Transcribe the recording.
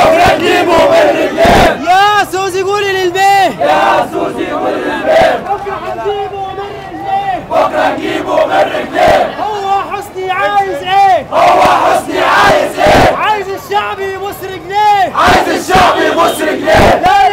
بكره نجيبه من رجليه يا سوزي قولي للبيه يا سوزي قول للبيه بكره هنجيبه من رجليه بكره نجيبه من رجليه هو حسني عايز ايه هو حسني عايز ايه عايز الشعب يبص رجليه عايز الشعب يبص رجليه لا